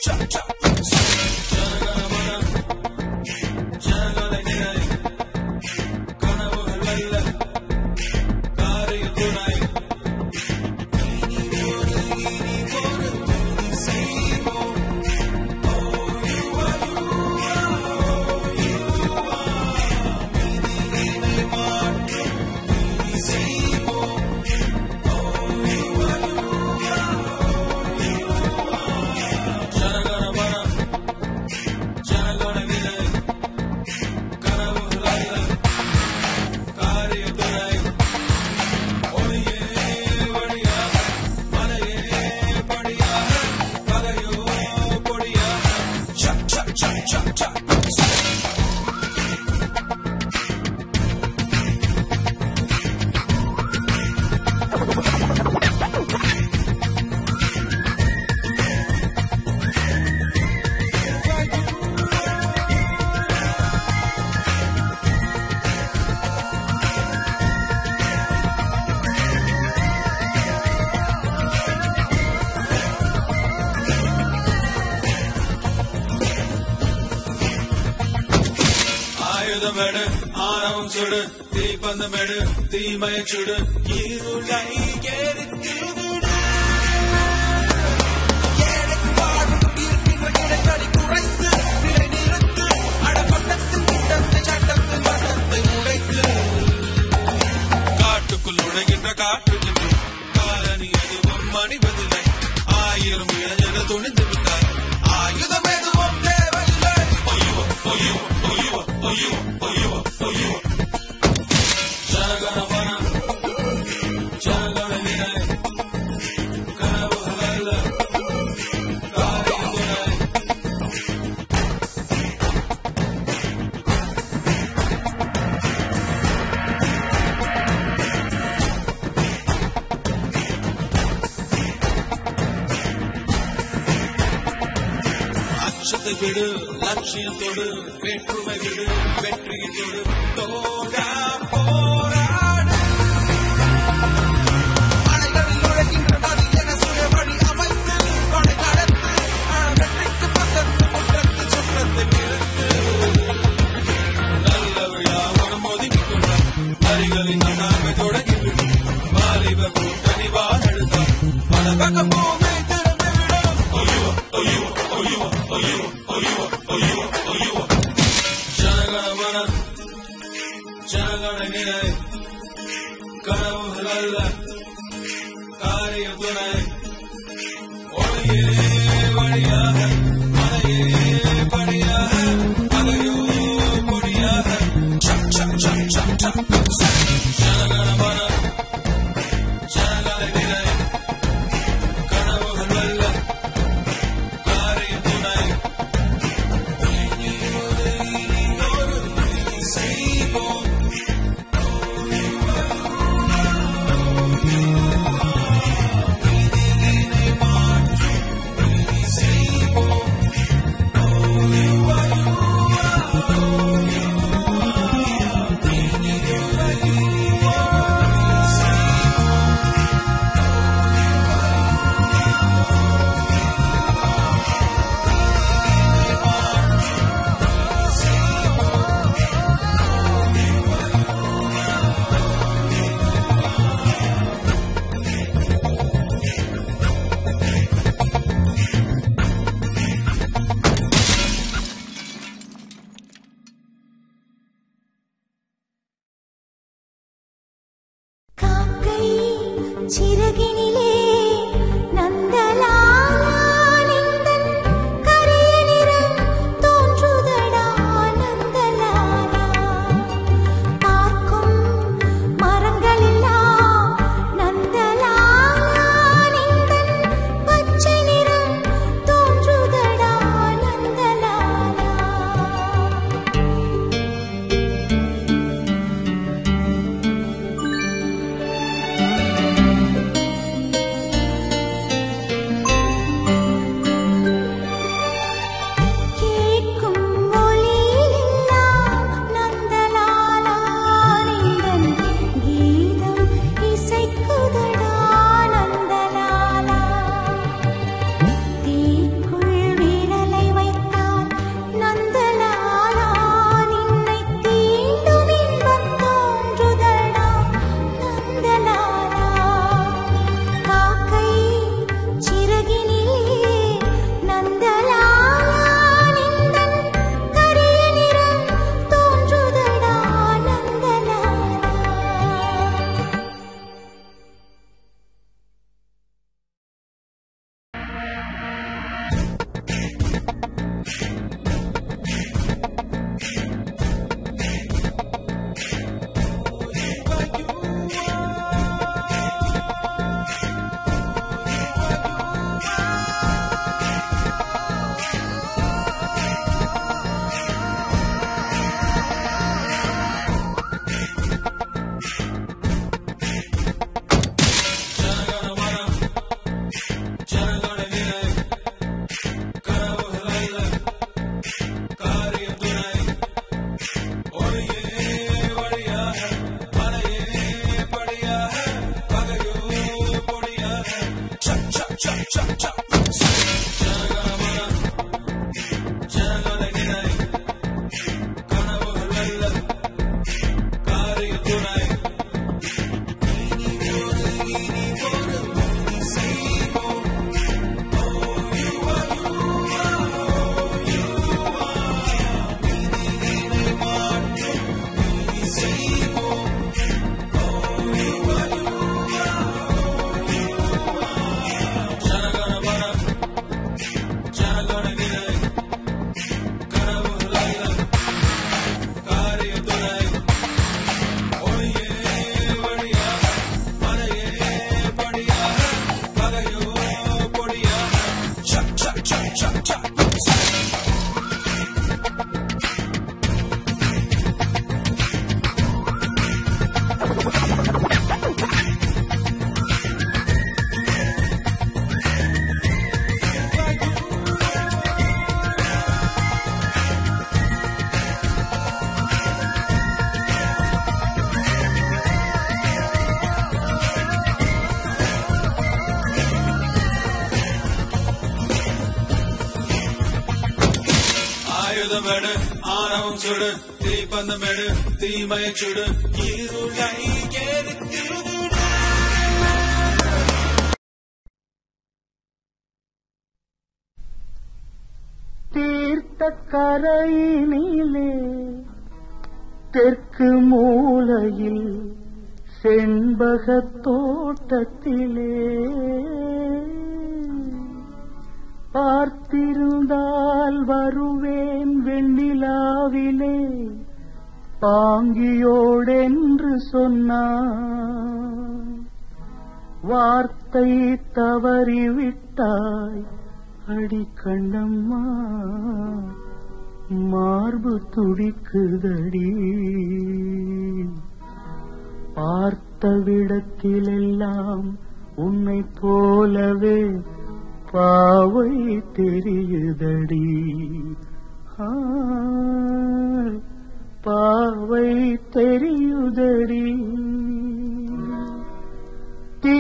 ஆயுதமெடு ஆணவம் சுடு தீப்பந்தமெடு தீமய சுடு இருளை எரித்து விடு ஏழைக்கு வாழும் இருக்கின்ற இடங்களை குறைத்து நிலை நிறுத்து அடப்பட்டத்தின் திட்டத்தை சட்டத்தின் வட்டத்தை உடைத்து காட்டுக்குள் நுழைகின்ற காட்டுக்கு காலனி எதுவும் மணிவதில்லை ஆயிரம் இளைஞர்கள் துணிந்து விட்டார் ஆயுதம் எதுவும் தேவையில்லை ஐயோ ஐயோ ஐயோ ஐயோ ஐயோ ஐயோ ஜனகணமன ஜனகண நிலை கனவுகள் அல்ல காரியம் துணை அச்சத்தை விடு லட்சியத்தோடு வேற்றுமை விடு வெற்றியத்தோடு தோடா போராடு அலைகளில் நுழைகின்ற நதி என சுய வழி அமைத்து கொடை நடத்து வெற்றிக்கு பக்கத்து குற்றத்து சுற்றத்தை நிறுத்து நல்ல விழாவனம் ஒதுக்கிக் கொண்டார் வரிகளின் நாங்கள் தொடங்கிவிடும் வாலிப கூட்டணி வாழெடுத்தார் பல பக்கம் பூமி திறந்து விடும் ஐயோ ஐயோ ஐயோ ஐயோ ஐயோ ஐயோ ஐயோ ஜனகணமன ஜனகண நிலை கனவுகள் அல்ல காரிய துணை ஒளியே வழியாக மலையே படியாக பகையோ கொடியாக சம் சம் சம் சம் சம் ஜனகணமன ஜனகண நிலை கனவு ஆயுதமெடு ஆணவம் சுடு தீப்பந்தமெடு தீமையை சுடு இருளை எரித்திடு தீர்த்த கரையினிலே தெற்கு மூலையில் செண்பகத் தோட்டத்திலே பார்த்திருந்தால் வருவேன் வெண்ணிலாவிலே பாங்கியோடென்று சொன்னான் வார்த்தை தவறிவிட்டாய் அடி கண்ணம்மா மார்பு துடிக்குதடி பார்த்த விடத்திலெல்லாம் உன்னை போலவே பாவை தெரியுதடி ஆ, பாவை தெரியுதடி தீ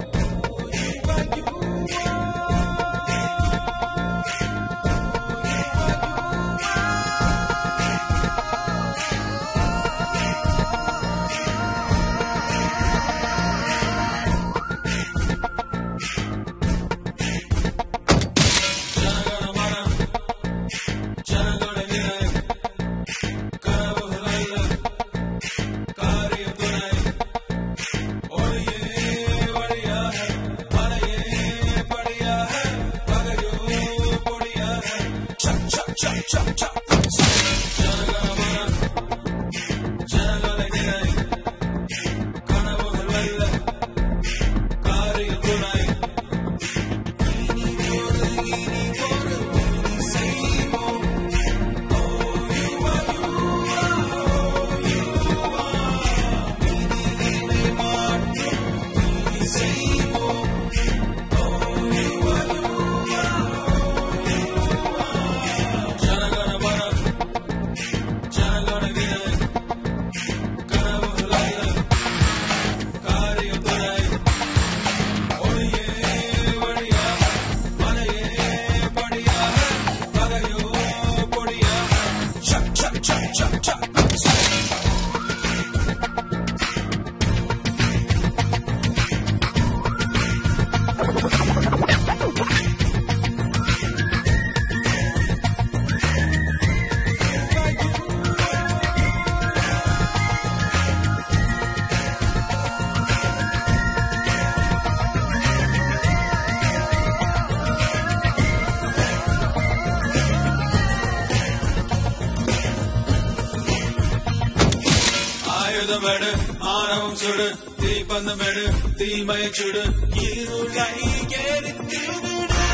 ஆயுதமெடு ஆணவம் சுடு தீப்பந்தமெடு தீமையை சுடு இருளை எரித்திடு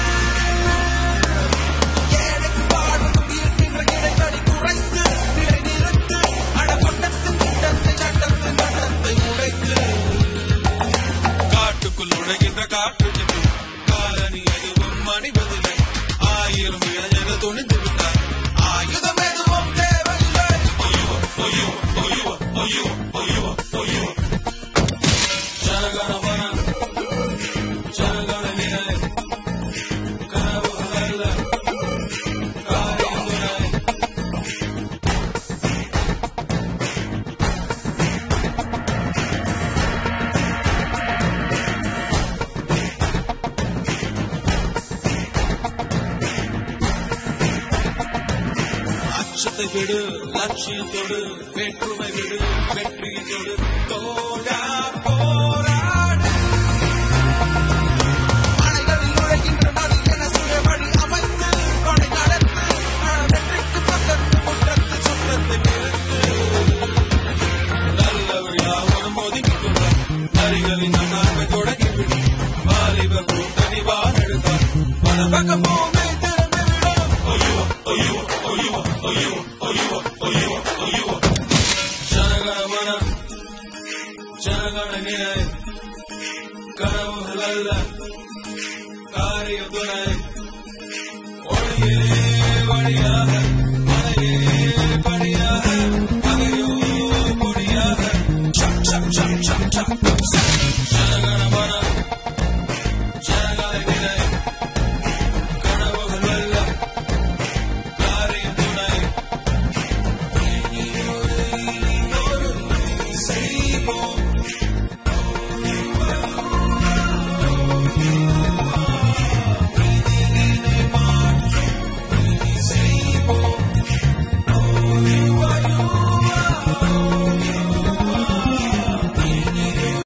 காட்டுக்குள் நுழைகின்ற காற்று காலனி எதுவும் அணிவதில்லை ஆயிரம் இளைஞர்கள் துணிந்து விட்டார் ஆயுதம் எதுவும் தேவையில்லை ஒய்யோ ஒய்யோ ஒய்யோ ஒய்யோ ஒய்யோ ஒய்யோ ஜனகணமன ஜனகண நிலை அச்சத்தை விடு லட்சியத்தோடு வேற்றுமை விடு வெற்றியத்தோடு தோடா போராடு அணைகளில் நுழைகின்ற நதி என சுய வழி அமைத்து கொடை நடத்து வெற்றிக்கு பக்கத்து முற்றத்து சுற்றத்தை நிறுத்து நல்ல விழாவனம் ஒதுக்கிக்கொள்ள நரிகளின் அண்ணாமை தொடங்கி விடு வாலிப கூட்டணி வாழெடுத்தார் பல பக்கம் போமே திறந்து விடும் ஐயோ ஐயோ ஐயோ ஐயோ ஐயோ ஐயோ ஐயோ ஜனகணமன ஜனகணகினை கனவுகள் அல்ல காரிய துணை ஒளியே வழியாக மலையே படியாக பகையோ பொடியாக சம் சம் சம் சம் சம்